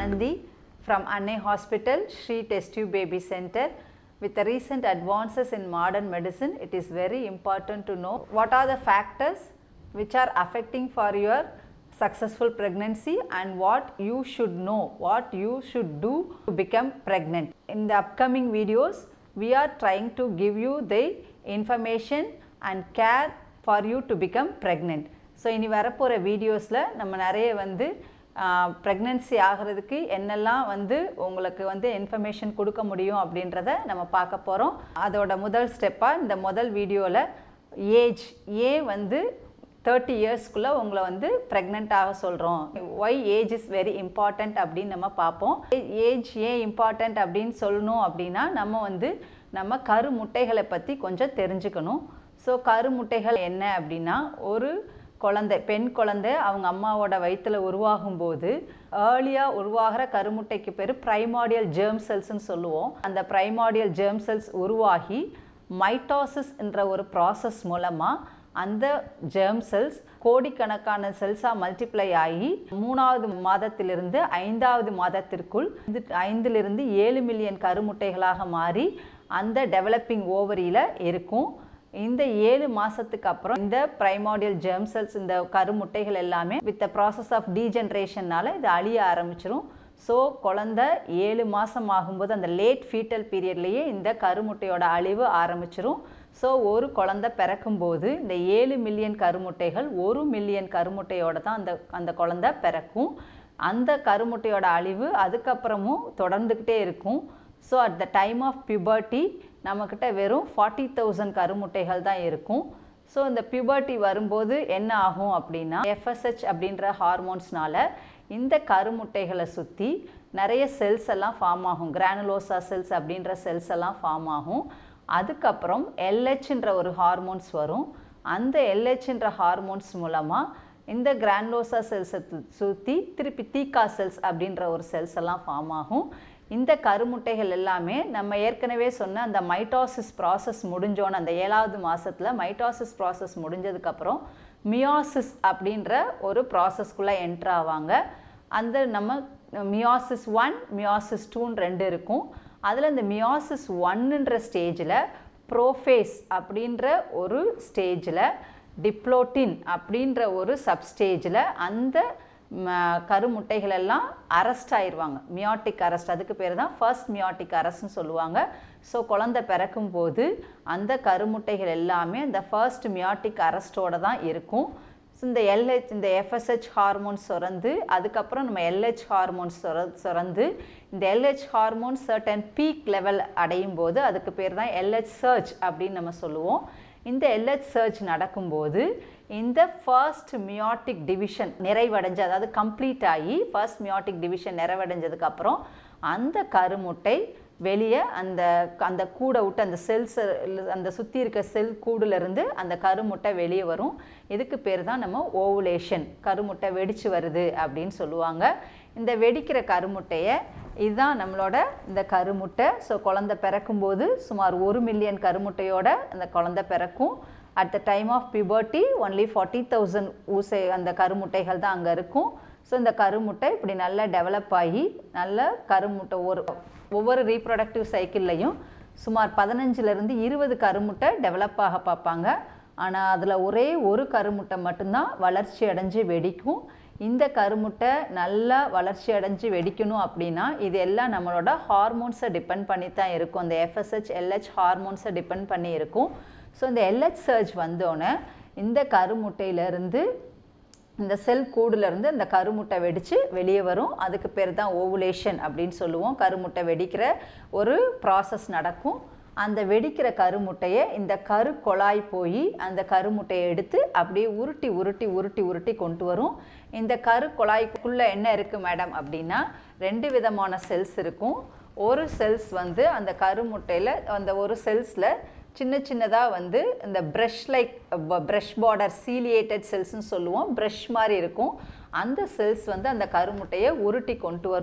Anandi from Anne Hospital, Sri Test Tube Baby Center. With the recent advances in modern medicine, it is very important to know what are the factors which are affecting for your successful pregnancy and what you should know, what you should do to become pregnant. In the upcoming videos, we are trying to give you the information and care for you to become pregnant. So இனி வரப்போகிற வீடியோஸில் நம்ம நிறைய வந்து pregnancy ஆகிறதுக்கு என்னெல்லாம் வந்து உங்களுக்கு வந்து இன்ஃபர்மேஷன் கொடுக்க முடியும் அப்படின்றத நம்ம பார்க்க போகிறோம் அதோட முதல் ஸ்டெப்பாக இந்த முதல் வீடியோவில் ஏஜ் ஏன் வந்து தேர்ட்டி இயர்ஸ்க்குள்ளே உங்களை வந்து ப்ரெக்னென்ட் ஆக சொல்கிறோம் why age is very important அப்படின்னு நம்ம பார்ப்போம் ஏஜ் ஏன் இம்பார்ட்டண்ட் அப்படின்னு சொல்லணும் அப்படின்னா நம்ம வந்து நம்ம கரு முட்டைகளை பற்றி கொஞ்சம் தெரிஞ்சுக்கணும் ஸோ கரு முட்டைகள் என்ன அப்படின்னா ஒரு குழந்தை பெண் குழந்தை அவங்க அம்மாவோட வயிற்றில் உருவாகும் போது ஏர்லியாக உருவாகிற கருமுட்டைக்கு பேர் ப்ரைமாடியல் ஜெர்ம் செல்ஸ்ன்னு சொல்லுவோம் அந்த ப்ரைமாடியல் ஜெர்ம் செல்ஸ் உருவாகி மைட்டாசிஸ் என்ற ஒரு ப்ராசஸ் மூலமாக அந்த ஜெர்ம் செல்ஸ் கோடிக்கணக்கான செல்ஸாக மல்டிப்ளை ஆகி மூணாவது மாதத்திலிருந்து ஐந்தாவது மாதத்திற்குள் ஐந்திலிருந்து ஏழு மில்லியன் கருமுட்டைகளாக மாறி அந்த டெவலப்பிங் ஓவரியில் இருக்கும் இந்த ஏழு மாதத்துக்கு அப்புறம் இந்த ப்ரைமாடியல் ஜெர்ம் செல்ஸ் இந்த கருமுட்டைகள் எல்லாமே வித் த ப்ராசஸ் ஆஃப் டீஜென்ரேஷனால் இது அழிய ஆரம்பிச்சிரும் ஸோ குழந்த ஏழு மாதம் ஆகும்போது அந்த லேட் ஃபீட்டல் பீரியட்லேயே இந்த கருமுட்டையோட அழிவு ஆரம்பிச்சிரும் ஸோ ஒரு குழந்த பிறக்கும்போது இந்த ஏழு மில்லியன் கருமுட்டைகள் ஒரு மில்லியன் கருமுட்டையோட தான் அந்த அந்த குழந்த பிறக்கும் அந்த கருமுட்டையோட அழிவு அதுக்கப்புறமும் தொடர்ந்துக்கிட்டே இருக்கும் so at the time of puberty நம்மக்கிட்ட வெறும் ஃபார்ட்டி தௌசண்ட் கருமுட்டைகள் தான் இருக்கும் ஸோ இந்த பியூபர்ட்டி வரும்போது என்ன ஆகும் அப்படின்னா எஃப்எஸ்ஹெச் அப்படின்ற ஹார்மோன்ஸ்னால இந்த கருமுட்டைகளை சுற்றி நிறைய செல்ஸ் எல்லாம் ஃபார்ம் ஆகும் கிரானுலோசா செல்ஸ் அப்படின்ற செல்ஸ் எல்லாம் ஃபார்ம் ஆகும் அதுக்கப்புறம் எல்ஹெச்ன்ற ஒரு ஹார்மோன்ஸ் வரும் அந்த எல்ஹெச்ன்ற ஹார்மோன்ஸ் மூலமாக இந்த கிரான்லோசா செல்ஸை சுற்றி திருப்பி தீக்கா செல்ஸ் அப்படின்ற ஒரு செல்ஸ் எல்லாம் ஃபார்ம் ஆகும் இந்த கருமுட்டைகள் எல்லாமே நம்ம ஏற்கனவே சொன்ன அந்த மைட்டாசிஸ் ப்ராசஸ் முடிஞ்சோன்னு அந்த ஏழாவது மாதத்தில் மைட்டாசிஸ் ப்ராசஸ் முடிஞ்சதுக்கப்புறம் மியாசிஸ் அப்படின்ற ஒரு ப்ராசஸ்க்குள்ளே என்ட்ரு ஆவாங்க அந்த நம்ம மியாசிஸ் ஒன் மியாசிஸ் டூன்னு ரெண்டு இருக்கும் அதில் இந்த மியாசிஸ் ஒன்னுன்ற ஸ்டேஜில் ப்ரோஃபேஸ் அப்படின்ற ஒரு ஸ்டேஜில் டிப்ளோட்டின் அப்படின்ற ஒரு சப்ஸ்டேஜில் அந்த கருமுட்டைகள் எல்லாம் அரெஸ்ட் ஆயிடுவாங்க மியாட்டிக் அரெஸ்ட் அதுக்கு பேர் தான் ஃபர்ஸ்ட் மியாட்டிக் அரெஸ்ட்னு சொல்லுவாங்க ஸோ குழந்தை பிறக்கும் போது அந்த கருமுட்டைகள் எல்லாமே அந்த ஃபர்ஸ்ட் மியாட்டிக் அரெஸ்டோடு தான் இருக்கும் இந்த எல்ஹெச் இந்த எஃப்எஸ்ஹெச் ஹார்மோன்ஸ் சுரந்து அதுக்கப்புறம் நம்ம எல்ஹெச் ஹார்மோன்ஸ் சுர சுரந்து இந்த L H hormones certain peak level அடையும் போது அதுக்கு பேர் தான் எல்ஹெச் சர்ச் அப்படின்னு நம்ம சொல்லுவோம் இந்த எல்ஹெச் சர்ச் நடக்கும்போது இந்த ஃபர்ஸ்ட் மியாட்டிக் டிவிஷன் நிறைவடைஞ்சு அதாவது கம்ப்ளீட் ஆகி ஃபர்ஸ்ட் மியாட்டிக் டிவிஷன் நிறைவடைஞ்சதுக்கப்புறம் அந்த கருமுட்டை வெளியே அந்த அந்த கூடை விட்டு அந்த செல்ஸ் அந்த சுற்றி இருக்க செல் கூடுலேருந்து அந்த கருமுட்டை வெளியே வரும் இதுக்கு பேர் தான் நம்ம ஓவுலேஷன் கருமுட்டை வெடிச்சு வருது அப்படின்னு சொல்லுவாங்க இந்த வெடிக்கிற கருமுட்டையை இதுதான் நம்மளோட இந்த கருமுட்டை ஸோ குழந்த பிறக்கும்போது சுமார் ஒரு மில்லியன் கருமுட்டையோட அந்த குழந்த பிறக்கும் at the time of puberty only forty thousand ஊசை அந்த கருமுட்டைகள் தான் அங்கே இருக்கும் ஸோ இந்த கருமுட்டை இப்படி நல்லா டெவலப் ஆகி நல்ல கருமுட்டை ஒரு ஒவ்வொரு ரீப்ரொடக்டிவ் சைக்கிள்லையும் சுமார் பதினஞ்சுலேருந்து இருபது கருமுட்டை டெவலப் ஆக பார்ப்பாங்க ஆனால் அதில் ஒரே ஒரு கருமுட்டை மட்டும்தான் வளர்ச்சி அடைஞ்சு வெடிக்கும் இந்த கருமுட்டை நல்லா வளர்ச்சி அடைஞ்சு வெடிக்கணும் அப்படின்னா இது எல்லாம் நம்மளோட ஹார்மோன்ஸை டிபெண்ட் பண்ணி தான் இருக்கும் இந்த எஃப்எஸ்ஹெச் எல்ஹெச் ஹார்மோன்ஸை டிபெண்ட் பண்ணி இருக்கும் ஸோ இந்த எல்ஹெச் சர்ஜ் வந்தோடனே இந்த கருமுட்டையிலேருந்து இந்த செல் கூடுலேருந்து இந்த கருமுட்டை வெடித்து வெளியே வரும் அதுக்கு பேர் தான் ஓவுலேஷன் அப்படின்னு சொல்லுவோம் கருமுட்டை வெடிக்கிற ஒரு ப்ராசஸ் நடக்கும் அந்த வெடிக்கிற கருமுட்டையை இந்த கரு கொழாய் போய் அந்த கருமுட்டையை எடுத்து அப்படியே உருட்டி உருட்டி உருட்டி உருட்டி கொண்டு வரும் இந்த கரு குழாய்க்குள்ளே என்ன இருக்குது மேடம் அப்படின்னா ரெண்டு விதமான செல்ஸ் இருக்கும் ஒரு செல்ஸ் வந்து அந்த கருமுட்டையில் அந்த ஒரு செல்ஸில் சின்ன சின்னதாக வந்து இந்த brush like brush border ciliated செல்ஸ்னு சொல்லுவோம் ப்ரஷ் மாதிரி இருக்கும் அந்த செல்ஸ் வந்து அந்த கருமுட்டையை உருட்டி கொண்டு வரும்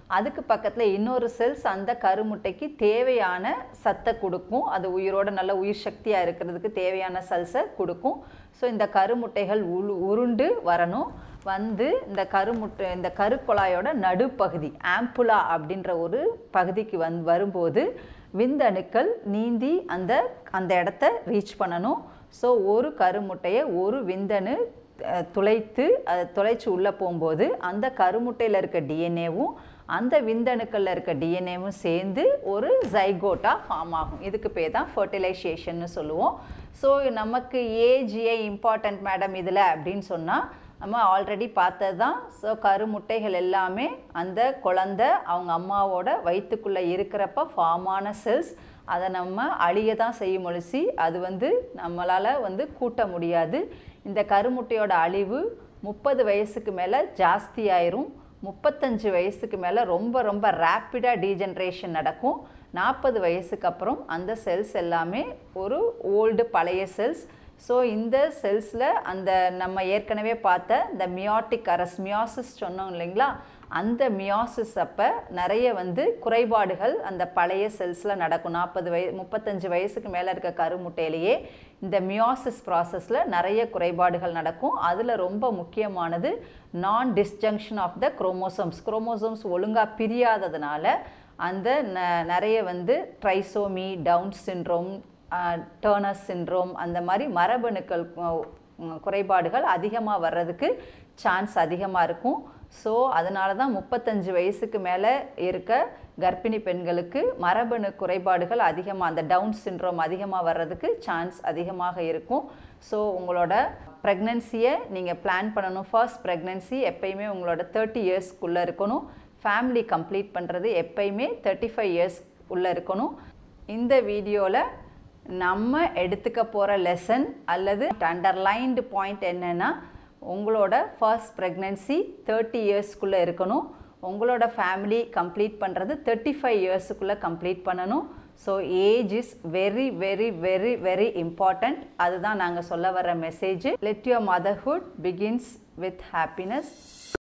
அதுக்கு பக்கத்தில் இன்னொரு செல்ஸ் அந்த கருமுட்டைக்கு தேவையான சத்தை கொடுக்கும் அது உயிரோட நல்ல உயிர் சக்தியாக இருக்கிறதுக்கு தேவையான செல்ஸை கொடுக்கும் ஸோ இந்த கருமுட்டைகள் உரு உருண்டு வரணும் வந்து இந்த கருமுட்டை இந்த கருக்குழாயோட நடுப்பகுதி ஆம்புலா அப்படின்ற ஒரு பகுதிக்கு வந் வரும்போது விந்தணுக்கள் நீந்தி அந்த அந்த இடத்த ரீச் பண்ணணும் ஸோ ஒரு கருமுட்டையை ஒரு விந்தணு அஹ், துளைத்து அதை துளைச்சி உள்ளே போகும்போது அந்த கருமுட்டையில் இருக்க டிஎன்ஏவும் அந்த விந்தணுக்களில் இருக்க டிஎன்ஏவும் சேர்ந்து ஒரு ஜைகோட்டா ஃபார்ம் ஆகும் இதுக்கு பேர் தான் ஃபர்டிலைசேஷன்னு சொல்லுவோம் ஸோ நமக்கு ஏஜிஏ இம்பார்ட்டன்ட் மேடம் இதில் அப்படின்னு சொன்னால் நம்ம ஆல்ரெடி பார்த்தது தான் ஸோ கருமுட்டைகள் எல்லாமே அந்த குழந்தை அவங்க அம்மாவோட வயிற்றுக்குள்ளே இருக்கிறப்ப ஃபார்ம் ஆன செல்ஸ் அதை நம்ம அழிய தான் செய்யும் ஒழிச்சு அது வந்து நம்மளால் வந்து கூட்ட முடியாது இந்த கருமுட்டையோட அழிவு முப்பது வயசுக்கு மேலே ஜாஸ்தி ஆயிரும் முப்பத்தஞ்சு வயசுக்கு மேலே ரொம்ப ரொம்ப ரேப்பிடாக டீஜென்ரேஷன் நடக்கும் நாற்பது வயசுக்கு அப்புறம் அந்த செல்ஸ் எல்லாமே ஒரு ஓல்டு பழைய செல்ஸ் ஸோ இந்த செல்ஸில் அந்த நம்ம ஏற்கனவே பார்த்த இந்த மியாட்டிக் அரஸ் மியாசிஸ் சொன்னோம் இல்லைங்களா அந்த மியாசிஸ் அப்போ நிறைய வந்து குறைபாடுகள் அந்த பழைய செல்ஸில் நடக்கும் நாற்பது வய முப்பத்தஞ்சு வயசுக்கு மேலே இருக்க கருமுட்டையிலேயே இந்த மியாசிஸ் ப்ராசஸில் நிறைய குறைபாடுகள் நடக்கும் அதில் ரொம்ப முக்கியமானது nondisjunction of the chromosomes chromosomes ஒழுங்காக பிரியாததுனால அந்த ந- நிறைய வந்து trisomy Down syndrome Turner's syndrome அந்த மாதிரி மரபணுக்கள் அஹ், உம், குறைபாடுகள் அதிகமாக வர்றதுக்கு சான்ஸ் அதிகமாக இருக்கும் ஸோ அதனால தான் முப்பத்தஞ்சு வயசுக்கு மேலே இருக்க கர்ப்பிணி பெண்களுக்கு மரபணு குறைபாடுகள் அதிகமாக அந்த டவுன் சிண்ட்ரோம் அதிகமாக வர்றதுக்கு சான்ஸ் அதிகமாக இருக்கும் ஸோ உங்களோட ப்ரெக்னென்சியை நீங்கள் பிளான் பண்ணணும் ஃபர்ஸ்ட் ப்ரெக்னென்சி எப்பயுமே உங்களோட தேர்ட்டி இயர்ஸ்க்குள்ளே இருக்கணும் ஃபேமிலி கம்ப்ளீட் பண்ணுறது எப்பயுமே தேர்ட்டி ஃபைவ் இயர்ஸ் உள்ளே இருக்கணும் இந்த வீடியோவில் நம்ம எடுத்துக்க போகிற லெசன் அல்லது அண்டர்லைன்டு பாயிண்ட் என்னென்னா உங்களோட ஃபர்ஸ்ட் ப்ரெக்னென்சி தேர்ட்டி இயர்ஸ்க்குள்ளே இருக்கணும் உங்களோட ஃபேமிலி கம்ப்ளீட் பண்ணுறது தேர்ட்டி ஃபைவ் இயர்ஸுக்குள்ளே கம்ப்ளீட் பண்ணணும் so age is very very very very important அதுதான் நாங்கள் சொல்ல வர message let your motherhood begins with happiness